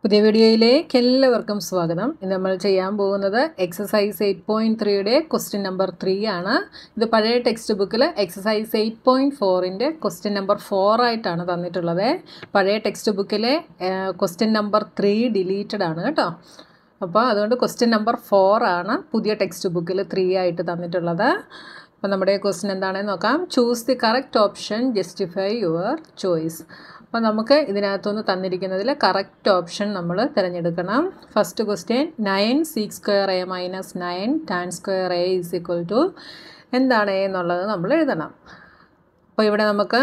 പുതിയ വീഡിയോയിലേക്ക് എല്ലാവർക്കും സ്വാഗതം ഇന്ന് നമ്മൾ ചെയ്യാൻ പോകുന്നത് എക്സസൈസ് എയ്റ്റ് പോയിൻറ്റ് ത്രീയുടെ ക്വസ്റ്റ്യൻ നമ്പർ ത്രീ ആണ് ഇത് പഴയ ടെക്സ്റ്റ് ബുക്കിൽ എക്സസൈസ് എയ്റ്റ് പോയിൻറ്റ് ഫോറിൻ്റെ ക്വസ്റ്റ്യൻ നമ്പർ ഫോർ ആയിട്ടാണ് തന്നിട്ടുള്ളത് പഴയ ടെക്സ്റ്റ് ബുക്കിലെ ക്വസ്റ്റ്യൻ നമ്പർ ത്രീ ഡിലീറ്റഡ് ആണ് കേട്ടോ അപ്പോൾ അതുകൊണ്ട് ക്വസ്റ്റ്യൻ നമ്പർ ഫോർ ആണ് പുതിയ ടെക്സ്റ്റ് ബുക്കിൽ ത്രീ ആയിട്ട് തന്നിട്ടുള്ളത് അപ്പോൾ നമ്മുടെ ക്വസ്റ്റ്യൻ എന്താണെന്ന് നോക്കാം choose the correct option justify your choice അപ്പോൾ നമുക്ക് ഇതിനകത്തുനിന്ന് തന്നിരിക്കുന്നതിൽ കറക്റ്റ് ഓപ്ഷൻ നമ്മൾ തിരഞ്ഞെടുക്കണം first question nine six square A minus nine tan square A is equal to എന്താണ് എ എന്നുള്ളത് നമ്മൾ എഴുതണം അപ്പോൾ ഇവിടെ നമുക്ക്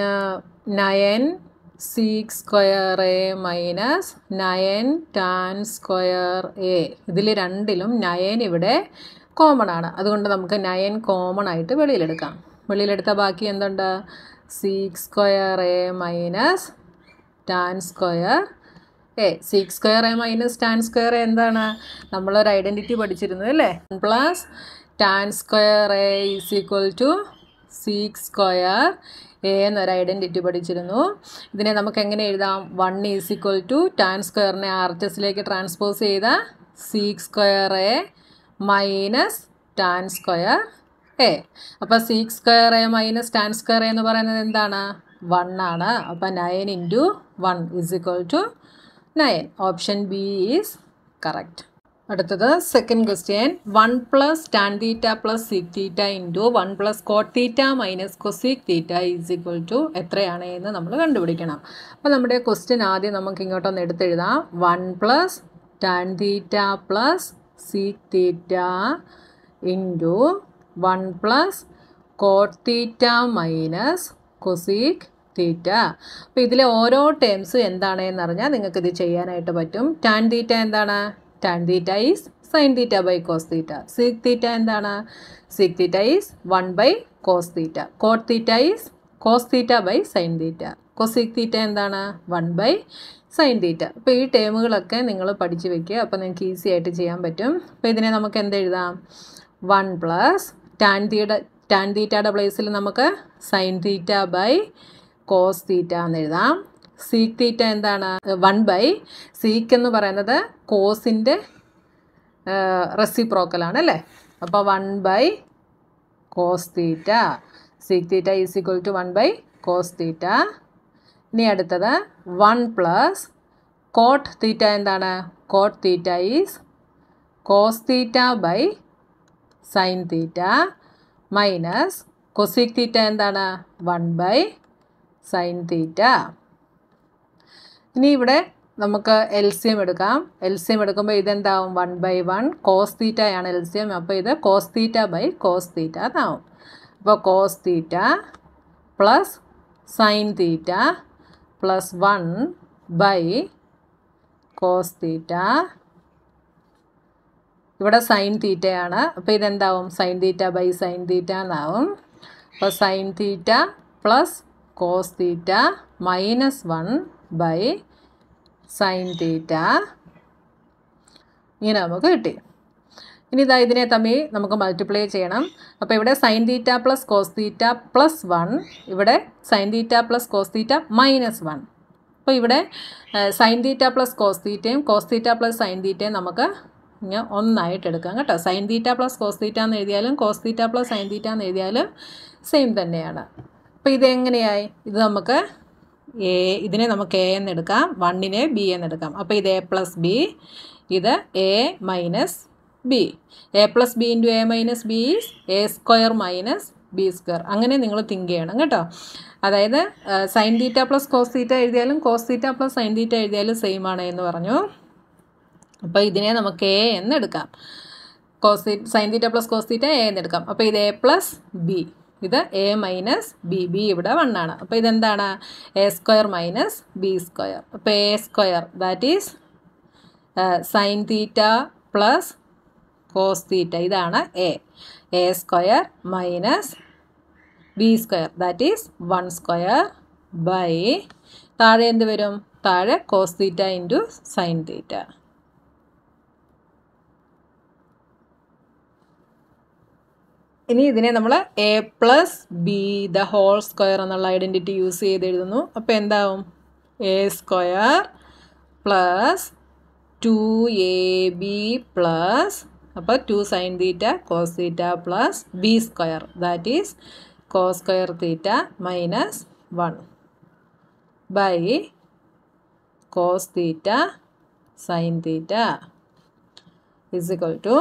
nine six square A minus nine tan square A ഇതിൽ രണ്ടിലും നയൻ ഇവിടെ കോമൺ ആണ് അതുകൊണ്ട് നമുക്ക് നയൻ കോമൺ ആയിട്ട് വെളിയിലെടുക്കാം വെളിയിലെടുത്ത ബാക്കി എന്തുണ്ട് six square A minus tan square A six square A minus tan square എന്താണ് നമ്മളൊരു ഐഡൻറ്റിറ്റി പഠിച്ചിരുന്നത് അല്ലേ plus tan square A is equal to six square A എന്നൊരു ഐഡൻറ്റിറ്റി പഠിച്ചിരുന്നു ഇതിനെ നമുക്ക് എങ്ങനെ എഴുതാം one is equal to tan സ്ക്വയറിനെ ആർ എച്ച് എസിലേക്ക് ട്രാൻസ്പോസ് ചെയ്ത six square A minus tan square A അപ്പോൾ six square A minus tan square എന്ന് പറയുന്നത് എന്താണ് വൺ ആണ് അപ്പോൾ nine into one is equal to nine option B is correct അടുത്തത് second question one plus tan theta plus sec theta into one plus cot theta minus cosec theta is equal to എത്രയാണ് എന്ന് നമ്മൾ കണ്ടുപിടിക്കണം അപ്പോൾ നമ്മുടെ question ആദ്യം നമുക്ക് ഇങ്ങോട്ടൊന്ന് എടുത്തെഴുതാം one plus tan theta plus sec theta into one plus cot theta minus cosec theta അപ്പോൾ ഇതിലെ ഓരോ ടേംസും എന്താണെന്ന് അറിഞ്ഞാൽ നിങ്ങൾക്ക് ഇത് ചെയ്യാനായിട്ട് പറ്റും ടാൻ തീറ്റ എന്താണ് tan theta is sine theta by cos theta sec theta എന്താണ് sec theta is one by cos theta cot theta is cos theta by sine theta cosec theta എന്താണ് വൺ ബൈ സൈൻ തീറ്റ അപ്പോൾ ഈ ടേമുകളൊക്കെ നിങ്ങൾ പഠിച്ച് വെക്കുക അപ്പോൾ നിങ്ങൾക്ക് ഈസി ആയിട്ട് ചെയ്യാൻ പറ്റും അപ്പോൾ ഇതിനെ നമുക്ക് എന്തെഴുതാം one plus tan theta tan തീറ്റയുടെ പ്ലേസിൽ നമുക്ക് sine theta by cos theta എന്ന് എഴുതാം സീക്ക് തീറ്റ എന്താണ് വൺ ബൈ സീക്ക് എന്ന് പറയുന്നത് കോസിൻ്റെ റെസിപ്രോക്കലാണ് അല്ലേ അപ്പോൾ one by cos theta sec theta is equal to one by cos theta ഇനി അടുത്തത് വൺ പ്ലസ് കോട്ട് തീറ്റ എന്താണ് cot theta is cos theta by sine theta minus cosec theta എന്താണ് one by sine theta ഇനി ഇവിടെ നമുക്ക് L C M എടുക്കാം L C M എടുക്കുമ്പോൾ ഇതെന്താവും വൺ ബൈ വൺ കോസ് തീറ്റയാണ് എൽ സി എം അപ്പോൾ ഇത് cos theta by cos theta എന്നാവും അപ്പോൾ cos theta plus sine theta plus one by cos theta ഇവിടെ സൈൻ തീറ്റയാണ് അപ്പോൾ ഇതെന്താവും sine theta by sine theta എന്നാവും അപ്പോൾ sine theta plus cos theta minus one by sine theta ഇങ്ങനെ നമുക്ക് കിട്ടി ഇനി ഇതാ ഇതിനെ തമ്മിൽ നമുക്ക് മൾട്ടിപ്ലൈ ചെയ്യണം അപ്പോൾ ഇവിടെ sine theta plus cos theta plus one ഇവിടെ sine theta plus cos theta minus one അപ്പോൾ ഇവിടെ സൈൻ തീറ്റ പ്ലസ് കോസ് തീറ്റയും കോസ് തീറ്റ പ്ലസ് സൈൻ തീറ്റയും നമുക്ക് ഇങ്ങനെ ഒന്നായിട്ട് എടുക്കാം കേട്ടോ sine theta plus cos theta എന്ന് എഴുതിയാലും cos theta plus sine theta എന്ന് എഴുതിയാലും സെയിം തന്നെയാണ് അപ്പോൾ ഇതെങ്ങനെയായി ഇത് നമുക്ക് എ ഇതിനെ നമുക്ക് എ എന്ന് എടുക്കാം വണ്ണിനെ ബി എന്ന് എടുക്കാം അപ്പോൾ ഇത് എ പ്ലസ് ബി ഇത് A minus B A plus B into A minus B is A square minus B square അങ്ങനെ നിങ്ങൾ തിങ്ക് ചെയ്യണം കേട്ടോ അതായത് sine theta plus cos theta എഴുതിയാലും cos theta plus sine theta എഴുതിയാലും സെയിം ആണ് എന്ന് പറഞ്ഞു അപ്പോൾ ഇതിനെ നമുക്ക് എ എന്ന് എടുക്കാം cos the sine theta plus cos theta A എന്ന് എടുക്കാം അപ്പോൾ ഇത് എ പ്ലസ് ബി ഇത് എ മൈനസ് ബി ബി ഇവിടെ വൺ ആണ് അപ്പോൾ ഇതെന്താണ് A square minus B square അപ്പോൾ A square that is sine theta plus cos theta ഇതാണ് A A square minus B square that is one square by താഴെ എന്ത് വരും താഴെ cos theta into sine theta ഇനി ഇതിനെ നമ്മൾ A plus B the whole square എന്നുള്ള identity use ചെയ്ത് എഴുതുന്നു അപ്പോൾ എന്താവും A square plus two A B plus അപ്പോൾ two sine theta cos theta plus B square that is cos square theta minus one by cos theta sine theta is equal to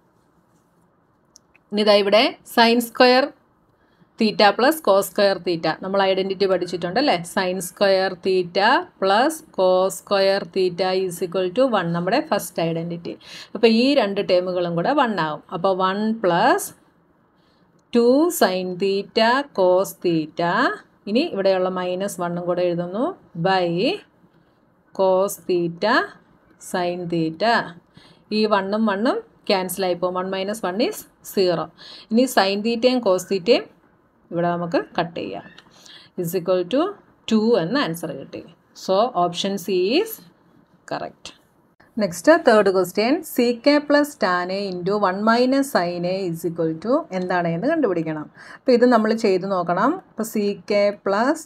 ഇനിതാ ഇവിടെ sine square theta plus cos square theta നമ്മൾ identity പഠിച്ചിട്ടുണ്ട് അല്ലേ sine square theta plus cos square theta is equal to one നമ്മുടെ first identity അപ്പോൾ ഈ രണ്ട് ടേമുകളും കൂടെ വൺ ആവും അപ്പോൾ one plus two sine theta cos theta ഇനി ഇവിടെയുള്ള മൈനസ് വണ്ണും കൂടെ എഴുതുന്നു by cos theta sine theta ഈ വണ്ണും വണ്ണും ക്യാൻസൽ ആയിപ്പോൾ one minus one is zero ഇനി സൈൻ തീറ്റയും കോസ് തീറ്റയും ഇവിടെ നമുക്ക് കട്ട് ചെയ്യാം ഇസ് ഇക്വൽ ടു ടു എന്ന ആൻസർ കിട്ടി so option C is correct next third question sec plus tan A into one minus sine A is equal to എന്താണ് എന്ന് കണ്ടുപിടിക്കണം അപ്പോൾ ഇത് നമ്മൾ ചെയ്ത് നോക്കണം അപ്പോൾ sec plus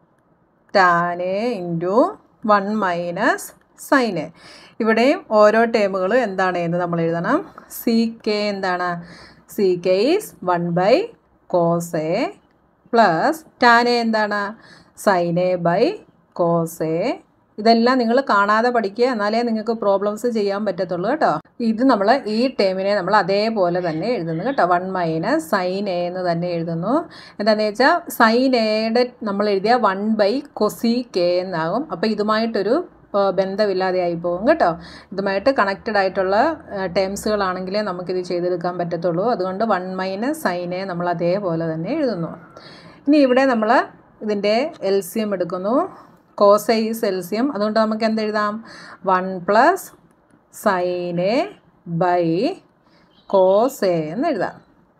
tan A into one minus sine A ഇവിടെയും ഓരോ ടേമുകളും എന്താണ് എന്ന് നമ്മൾ എഴുതണം സി കെ എന്താണ് sec is one by cos A plus tan A എന്താണ് sine A by cos A ഇതെല്ലാം നിങ്ങൾ കാണാതെ പഠിക്കുക എന്നാലേ നിങ്ങൾക്ക് പ്രോബ്ലംസ് ചെയ്യാൻ പറ്റത്തുള്ളൂ കേട്ടോ ഇത് നമ്മൾ ഈ ടേമിനെ നമ്മൾ അതേപോലെ തന്നെ എഴുതുന്നു കേട്ടോ വൺ മൈനസ് സൈൻ എ എന്ന് തന്നെ എഴുതുന്നു എന്താണെന്ന് വെച്ചാൽ സൈൻ എയുടെ നമ്മൾ എഴുതിയ വൺ ബൈ കൊസി കെ എന്നാകും അപ്പോൾ ഇതുമായിട്ടൊരു ബന്ധമില്ലാതെ ആയി പോകും കേട്ടോ ഇതുമായിട്ട് കണക്റ്റഡ് ആയിട്ടുള്ള ടേംസുകളാണെങ്കിലേ നമുക്കിത് ചെയ്തെടുക്കാൻ പറ്റത്തുള്ളൂ അതുകൊണ്ട് വൺ മൈനസ് സൈനെ നമ്മൾ അതേപോലെ തന്നെ എഴുതുന്നു ഇനി ഇവിടെ നമ്മൾ ഇതിൻ്റെ എൽ സി എം എടുക്കുന്നു കോസൈസ് എൽ സി എം അതുകൊണ്ട് നമുക്ക് എന്തെഴുതാം one plus sine A by cos A എന്ന് എഴുതാം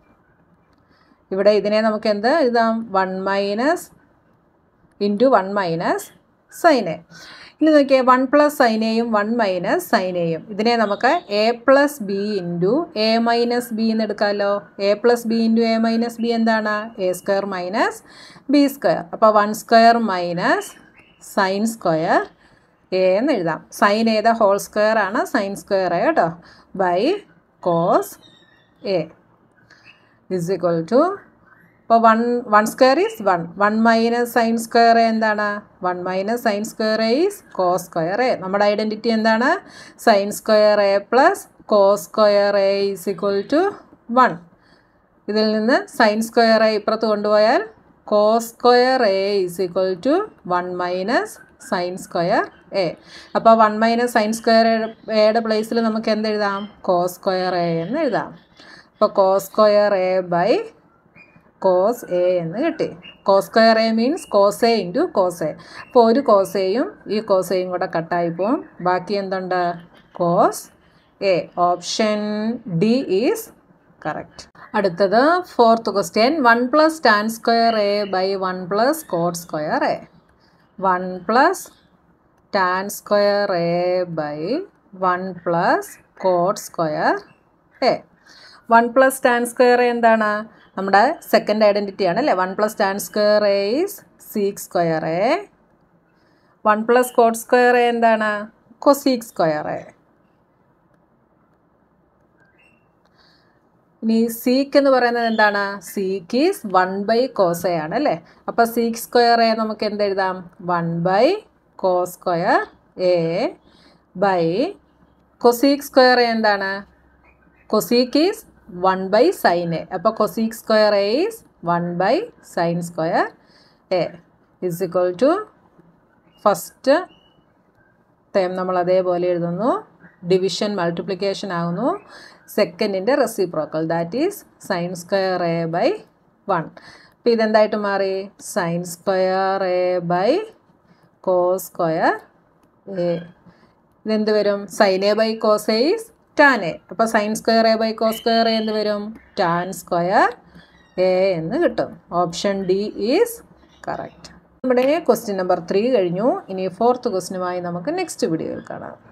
ഇവിടെ ഇതിനെ നമുക്ക് എന്ത് എഴുതാം one minus into one minus sine A ഇനി നോക്കിയേ വൺ പ്ലസ് സൈനയും വൺ മൈനസ് സൈനയും ഇതിനെ നമുക്ക് A plus B into A minus B എന്ന് എടുക്കാമല്ലോ A plus B into A minus B എന്താണ് A square minus B square അപ്പോൾ one square minus sine square A എന്ന് എഴുതാം സൈൻ ഏതാ ഹോൾ സ്ക്വയർ ആണ് സൈൻ സ്ക്വയർ എ കേട്ടോ by cos A is equal to ഇപ്പോൾ one one square is one one minus sine square എന്താണ് one minus sine square A is cos square A നമ്മുടെ identity എന്താണ് sine square A plus cos square A is equal to one ഇതിൽ നിന്ന് sine square A ഇപ്പുറത്ത് കൊണ്ടുപോയാൽ cos square A is equal to one minus sine square A അപ്പോൾ one minus sine square എയുടെ പ്ലേസിൽ നമുക്ക് എന്തെഴുതാം കോസ് സ്ക്വയർ എ എന്ന് എഴുതാം അപ്പോൾ cos square A by cos A എന്ന് കിട്ടി cos square A means cos A into cos A അപ്പോൾ ഒരു കോസ് എയും ഈ കോസ് എയും കൂടെ കട്ടായി പോവും ബാക്കി എന്തുണ്ട് cos A option D is correct അടുത്തത് fourth question one plus tan square A by one plus cot square A one plus tan square A by one plus cot square A one plus tan square A എന്താണ് നമ്മുടെ second identity ആണ് അല്ലേ one plus tan square A is sec square A one plus cot square A എന്താണ് cosec square A ഇനി sec എന്ന് പറയുന്നത് എന്താണ് seek is one by cos A ആണ് അല്ലേ അപ്പോൾ സീക്ക് സ്ക്വയർ എ നമുക്ക് എന്തെഴുതാം one by cos square A by cosec square A എന്താണ് cosec is one by sine A അപ്പോൾ cosec square A is one by sine square A is equal to first term നമ്മൾ അതേപോലെ എഴുതുന്നു division multiplication ആകുന്നു സെക്കൻഡിൻ്റെ reciprocal that is sine square A by one അപ്പോൾ ഇതെന്തായിട്ട് മാറി sine square A by cos square A ഇതെന്ത് വരും sine A by cos A is tan A അപ്പോൾ sine square A by cos square A എന്ത് വരും ടാൻ സ്ക്വയർ എ എന്ന് കിട്ടും ഓപ്ഷൻ ഡി ഈസ് കറക്റ്റ് നമ്മുടെ ക്വസ്റ്റ്യൻ നമ്പർ ത്രീ കഴിഞ്ഞു ഇനി ഫോർത്ത് ക്വസ്റ്റ്യനുമായി നമുക്ക് നെക്സ്റ്റ് വീഡിയോയിൽ കാണാം